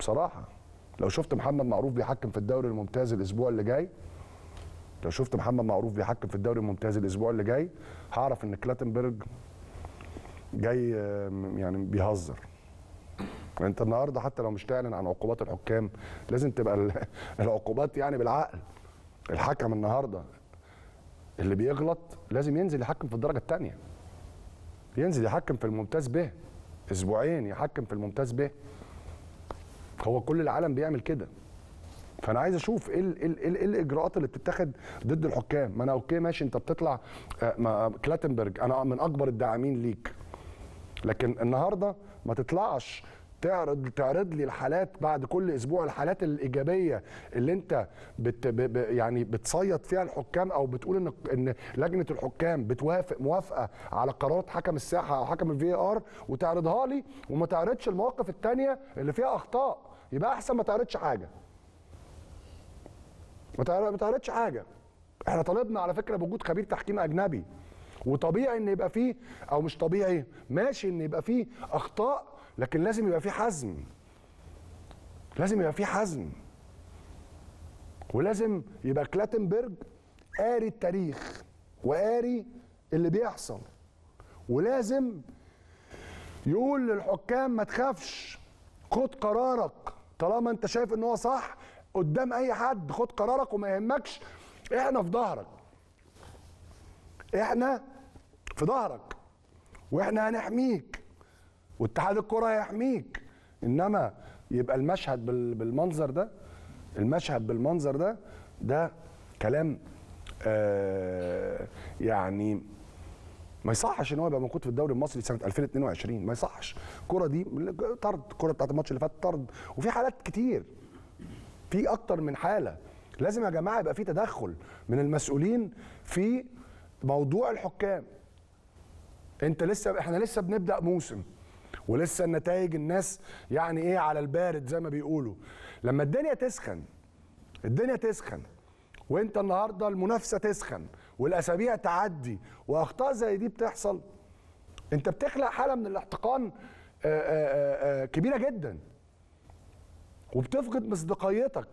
بصراحه لو شفت محمد معروف بيحكم في الدوري الممتاز الاسبوع اللي جاي لو شفت محمد معروف بيحكم في الدوري الممتاز الاسبوع اللي جاي هعرف ان كلاتنبرج جاي آه، يعني بيهزر انت النهارده حتى لو مش تعلن عن عقوبات الحكام لازم تبقى ال- العقوبات يعني بالعقل الحكم النهارده اللي بيغلط لازم ينزل يحكم في الدرجه الثانيه ينزل يحكم في الممتاز به اسبوعين يحكم في الممتاز به هو كل العالم بيعمل كده فانا عايز اشوف ايه ال- ايه ال- ايه ال- إيه الاجراءات اللي بتتخذ ضد الحكام ما انا اوكي ماشي انت بتطلع آه، ما- كلاتنبرج انا من اكبر الداعمين ليك لكن النهارده ما تطلعش تعرض تعرض لي الحالات بعد كل اسبوع الحالات الايجابيه اللي انت بت ب ب يعني بتصيد فيها الحكام او بتقول ان ان لجنه الحكام بتوافق موافقه على قرارات حكم الساحه او حكم الفي ار وتعرضها لي وما تعرضش المواقف الثانيه اللي فيها اخطاء يبقى احسن ما تعرضش حاجه ما تعرض- ما تعرضش حاجه احنا طالبنا على فكره بوجود خبير تحكيم اجنبي وطبيعي ان يبقى فيه او مش طبيعي ماشي ان يبقى فيه اخطاء لكن لازم يبقى فيه حزم لازم يبقى فيه حزم ولازم يبقى كلاتنبرج قاري التاريخ وقاري اللي بيحصل ولازم يقول للحكام ما تخافش خد قرارك طالما انت شايف ان هو صح قدام اي حد خد قرارك وما يهمكش احنا في ظهرك احنا في ظهرك واحنا هنحميك واتحاد الكره هيحميك انما يبقى المشهد بال- بالمنظر ده المشهد بالمنظر ده ده كلام آه يعني ما يصحش ان هو يبقى موجود في الدوري المصري سنه 2022 ما يصحش الكره دي طرد الكره بتاعت الماتش اللي فات طرد وفي حالات كتير في اكتر من حاله لازم يا جماعه يبقى في تدخل من المسؤولين في موضوع الحكام انت لسه احنا لسه بنبدا موسم ولسه النتائج الناس يعني ايه على البارد زي ما بيقولوا لما الدنيا تسخن الدنيا تسخن وانت النهارده المنافسه تسخن والاسابيع تعدي واخطاء زي دي بتحصل انت بتخلق حاله من الاحتقان آه، آه، آه، كبيره جدا وبتفقد مصداقيتك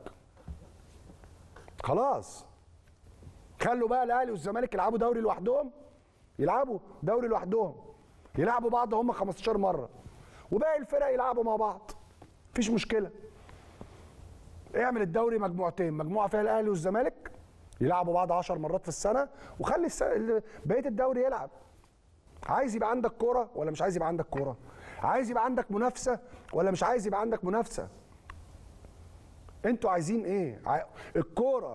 خلاص خلوا بقى الاهلي والزمالك يلعبوا دوري لوحدهم يلعبوا دوري لوحدهم يلعبوا بعض هم 15 مره وباقي الفرق يلعبوا مع بعض مفيش مشكله اعمل الدوري مجموعتين مجموعه فيها الاهلي والزمالك يلعبوا بعض 10 مرات في السنه وخلي الس- ال- بقيه الدوري يلعب عايز يبقى عندك كوره ولا مش عايز يبقى عندك كوره عايز يبقى عندك منافسه ولا مش عايز يبقى عندك منافسه انتوا عايزين ايه عاي- الكوره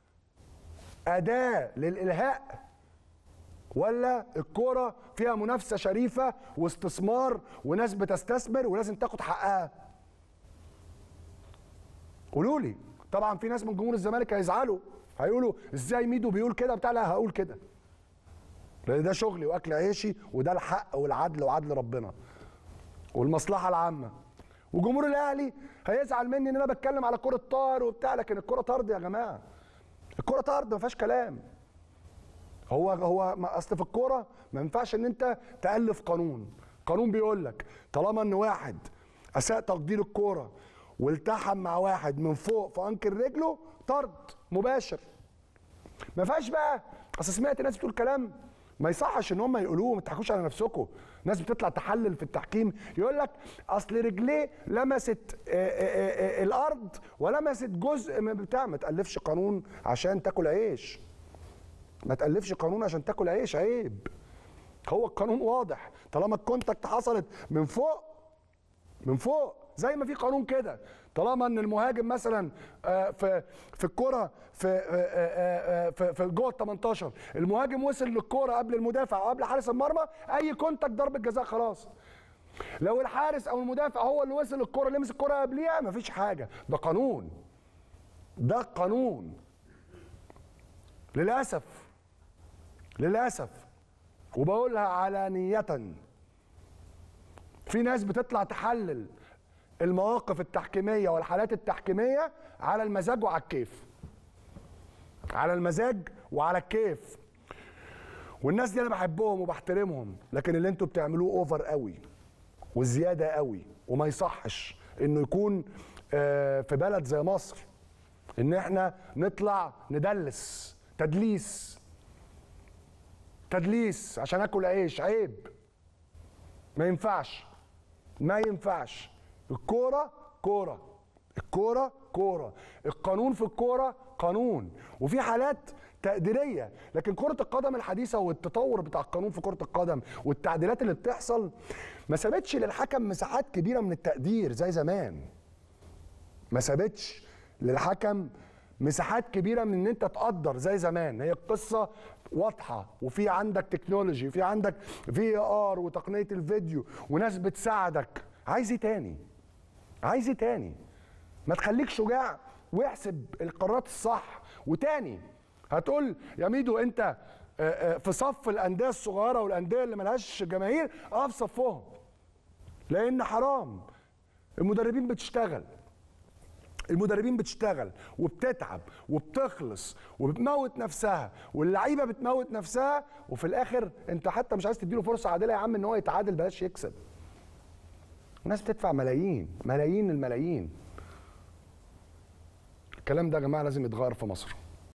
اداه للالهاء ولا الكوره فيها منافسه شريفه واستثمار وناس بتستثمر ولازم تاخد حقها قولوا لي طبعا في ناس من جمهور الزمالك هيزعلوا هيقولوا ازاي ميدو بيقول كده بتاع لا هقول كده لان ده شغلي واكل عيشي وده الحق والعدل وعدل ربنا والمصلحه العامه وجمهور الاهلي هيزعل مني ان انا بتكلم على كره طار وبتاع لكن الكره طرد يا جماعه الكره طرد ما فيهاش كلام هو هو ما اصل في الكوره ما ينفعش ان انت تالف قانون قانون بيقول لك طالما ان واحد اساء تقدير الكوره والتحم مع واحد من فوق في انكر رجله طرد مباشر ما فيهاش بقى اصل سمعت ناس بتقول كلام ما يصحش ان هم يقولوه ما تضحكوش على نفسكم ناس بتطلع تحلل في التحكيم يقول لك اصل رجليه لمست آه، آه، آه، الارض ولمست جزء من بتاع ما تالفش قانون عشان تاكل عيش ما تالفش قانون عشان تاكل عيش عيب هو القانون واضح طالما الكونتاكت حصلت من فوق من فوق زي ما في قانون كده طالما ان المهاجم مثلا آه، في في الكره في آه، آه، آه، في في جوه ال 18 المهاجم وصل للكره قبل المدافع او قبل حارس المرمى اي كونتاكت ضربه جزاء خلاص لو الحارس او المدافع هو اللي وصل للكره لمس الكره قبليها مفيش حاجه ده قانون ده قانون للاسف للاسف وبقولها علانيه في ناس بتطلع تحلل المواقف التحكيميه والحالات التحكيميه على المزاج وعلى الكيف على المزاج وعلى الكيف والناس دي انا بحبهم وبحترمهم لكن اللي انتوا بتعملوه اوفر قوي وزياده قوي وما يصحش انه يكون آه، في بلد زي مصر ان احنا نطلع ندلس تدليس تدليس عشان اكل عيش عيب ما ينفعش ما ينفعش الكوره كوره الكوره كوره القانون في الكوره قانون وفي حالات تقديريه لكن كره القدم الحديثه والتطور بتاع القانون في كره القدم والتعديلات اللي بتحصل ما سابتش للحكم مساحات كبيره من التقدير زي زمان ما سابتش للحكم مساحات كبيره من ان انت تقدر زي زمان هي القصه واضحه وفي عندك تكنولوجي وفي عندك في ار وتقنيه الفيديو وناس بتساعدك عايز ايه تاني عايز ايه تاني ما تخليك شجاع واحسب القرارات الصح وتاني هتقول يا ميدو انت آه، آه، في صف الانديه الصغيره والانديه اللي ملهاش جماهير اه في صفهم لان حرام المدربين بتشتغل المدربين بتشتغل وبتتعب وبتخلص وبتموت نفسها واللعيبه بتموت نفسها وفي الاخر انت حتى مش عايز تديله فرصه عادله يا عم ان هو يتعادل بلاش يكسب الناس بتدفع ملايين ملايين الملايين الكلام ده يا جماعه لازم يتغير في مصر